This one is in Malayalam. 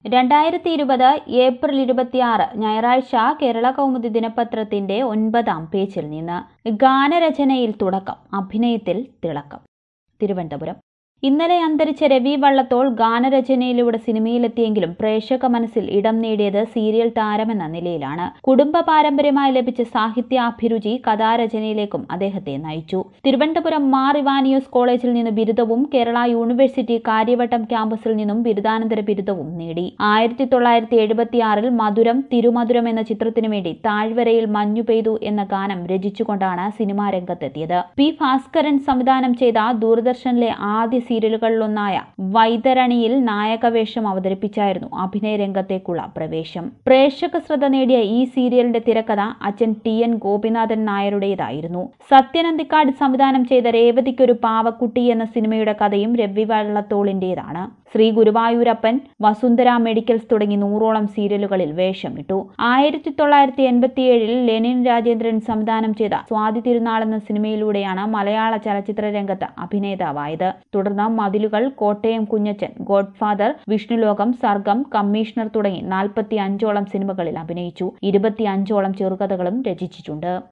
രണ്ടായിരത്തി ഇരുപത് ഏപ്രിൽ ഇരുപത്തിയാറ് ഞായറാഴ്ച കേരള കൗമുദി ദിനപത്രത്തിന്റെ ഒൻപതാം പേജിൽ നിന്ന് ഗാനരചനയിൽ തുടക്കം അഭിനയത്തിൽ തിളക്കം തിരുവനന്തപുരം ഇന്നലെ അന്തരിച്ച രവി വള്ളത്തോൾ ഗാനരചനയിലൂടെ സിനിമയിലെത്തിയെങ്കിലും പ്രേക്ഷക മനസ്സിൽ ഇടം നേടിയത് സീരിയൽ താരമെന്ന നിലയിലാണ് കുടുംബ പാരമ്പര്യമായി ലഭിച്ച സാഹിത്യാഭിരുചി കഥാരചനയിലേക്കും അദ്ദേഹത്തെ നയിച്ചു തിരുവനന്തപുരം മാർ ഇവാനിയോസ് കോളേജിൽ നിന്ന് ബിരുദവും കേരള യൂണിവേഴ്സിറ്റി കാര്യവട്ടം ക്യാമ്പസിൽ നിന്നും ബിരുദാനന്തര ബിരുദവും നേടി ആയിരത്തി തൊള്ളായിരത്തി എഴുപത്തിയാറിൽ മധുരം തിരുമധുരം എന്ന ചിത്രത്തിനു വേണ്ടി താഴ്വരയിൽ മഞ്ഞു പെയ്തു എന്ന ഗാനം രചിച്ചുകൊണ്ടാണ് സിനിമാ രംഗത്തെത്തിയത് പി ഭാസ്കരൻ സംവിധാനം ചെയ്ത ദൂരദർശനിലെ ആദ്യ സീരിയലുകളിലൊന്നായ വൈതരണിയിൽ നായകവേഷം അവതരിപ്പിച്ചായിരുന്നു അഭിനയ രംഗത്തേക്കുള്ള പ്രവേശം പ്രേക്ഷക ശ്രദ്ധ നേടിയ ഈ സീരിയലിന്റെ തിരക്കഥ അച്ഛൻ ടി എൻ ഗോപിനാഥൻ നായരുടേതായിരുന്നു സത്യനന്ദിക്കാട് സംവിധാനം ചെയ്ത രേവതിക്കൊരു പാവക്കുട്ടി എന്ന സിനിമയുടെ കഥയും രവി വള്ളത്തോളിന്റേതാണ് ശ്രീ ഗുരുവായൂരപ്പൻ വസുന്ധര മെഡിക്കൽസ് തുടങ്ങി നൂറോളം സീരിയലുകളിൽ വേഷമിട്ടു ആയിരത്തി തൊള്ളായിരത്തി എൺപത്തിയേഴിൽ ലെനിൻ രാജേന്ദ്രൻ സംവിധാനം ചെയ്ത സ്വാതി തിരുനാൾ എന്ന സിനിമയിലൂടെയാണ് മലയാള ചലച്ചിത്ര രംഗത്ത് അഭിനേതാവായത് തുടർന്ന് മതിലുകൾ കോട്ടയം കുഞ്ഞച്ചൻ ഗോഡ്ഫാദർ വിഷ്ണുലോകം സർഗം കമ്മീഷണർ തുടങ്ങി നാൽപ്പത്തി അഞ്ചോളം സിനിമകളിൽ അഭിനയിച്ചു ഇരുപത്തി അഞ്ചോളം ചെറുകഥകളും രചിച്ചിട്ടുണ്ട്